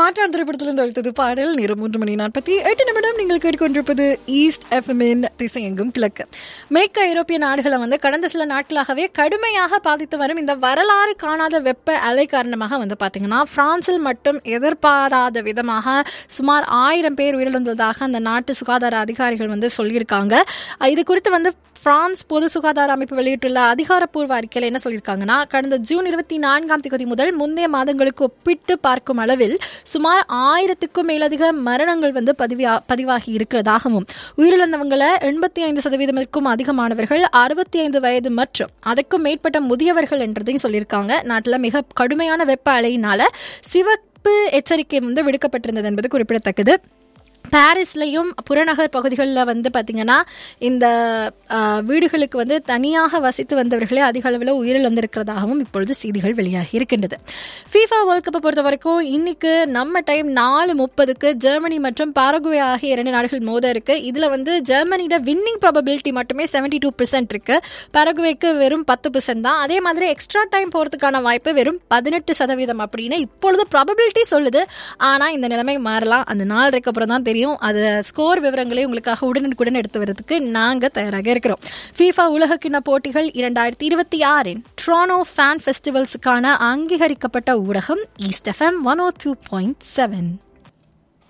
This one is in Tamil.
மாற்றான் திரைப்படத்திலிருந்து அழுத்தது பாடல் நேரம் மூன்று மணி நாற்பத்தி எட்டு நிமிடம் நீங்கள் கேட்டுக்கொண்டிருப்பது ஈஸ்ட் எஃப்எம்இன் திசையெங்கும் கிழக்கு மேற்கு ஐரோப்பிய நாடுகளை வந்து கடந்த சில நாட்களாகவே கடுமையாக பாதித்து வரும் இந்த வரலாறு காணாத வெப்ப அலை காரணமாக வந்து பார்த்தீங்கன்னா பிரான்சில் மட்டும் எதிர்பாராத விதமாக சுமார் ஆயிரம் பேர் உயிரிழந்ததாக அந்த நாட்டு சுகாதார அதிகாரிகள் வந்து சொல்லியிருக்காங்க இது குறித்து வந்து பிரான்ஸ் பொது சுகாதார அமைப்பு வெளியிட்டுள்ள அதிகாரப்பூர்வ அறிக்கையில் என்ன சொல்லியிருக்காங்கன்னா கடந்த ஜூன் இருபத்தி நான்காம் தேதி முதல் முந்தைய மாதங்களுக்கு ஒப்பிட்டு பார்க்கும் அளவில் சுமார் ஆயிரத்துக்கும் மேலதிக மரணங்கள் வந்து பதிவா பதிவாகி இருக்கிறதாகவும் உயிரிழந்தவங்களை எண்பத்தி ஐந்து சதவீதத்திற்கும் அதிகமானவர்கள் அறுபத்தி ஐந்து வயது மற்றும் அதற்கும் மேற்பட்ட முதியவர்கள் என்றதையும் சொல்லியிருக்காங்க நாட்டில் மிக கடுமையான வெப்ப அலையினால சிவப்பு எச்சரிக்கை வந்து விடுக்கப்பட்டிருந்தது என்பது குறிப்பிடத்தக்கது பாரிஸ்லையும் புறநகர் பகுதிகளில் வந்து பார்த்திங்கன்னா இந்த வீடுகளுக்கு வந்து தனியாக வசித்து வந்தவர்களே அதிக அளவில் உயிரிழந்திருக்கிறதாகவும் இப்பொழுது செய்திகள் வெளியாகி இருக்கின்றது ஃபீஃபா வேர்ல்ட் கப்பை பொறுத்த வரைக்கும் இன்னைக்கு நம்ம டைம் நாலு முப்பதுக்கு ஜெர்மனி மற்றும் பாரகுவே ஆகிய இரண்டு நாடுகள் மோத இருக்கு இதில் வந்து ஜெர்மனியோட வின்னிங் ப்ராபபிலிட்டி மட்டுமே செவன்டி டூ பெர்சென்ட் இருக்கு பாரகுவேக்கு வெறும் பத்து பெர்சென்ட் தான் அதே மாதிரி எக்ஸ்ட்ரா டைம் போகிறதுக்கான வாய்ப்பு வெறும் பதினெட்டு சதவீதம் அப்படின்னு இப்பொழுது ப்ராபபிலிட்டி சொல்லுது ஆனால் இந்த நிலைமை மாறலாம் அந்த நாலரைக்கு அப்புறம் தான் தெரியும் அது ஸ்கோர் விவரங்களை உங்களுக்காக உடனுக்குடன் எடுத்து வரதுக்கு நாங்கள் தயாராக இருக்கிறோம் ஃபீஃபா உலகக்கிண்ண போட்டிகள் இரண்டாயிரத்தி இருபத்தி ஆறின் ட்ரானோ ஃபேன் ஃபெஸ்டிவல்ஸுக்கான அங்கீகரிக்கப்பட்ட ஊடகம் East FM one O two point seven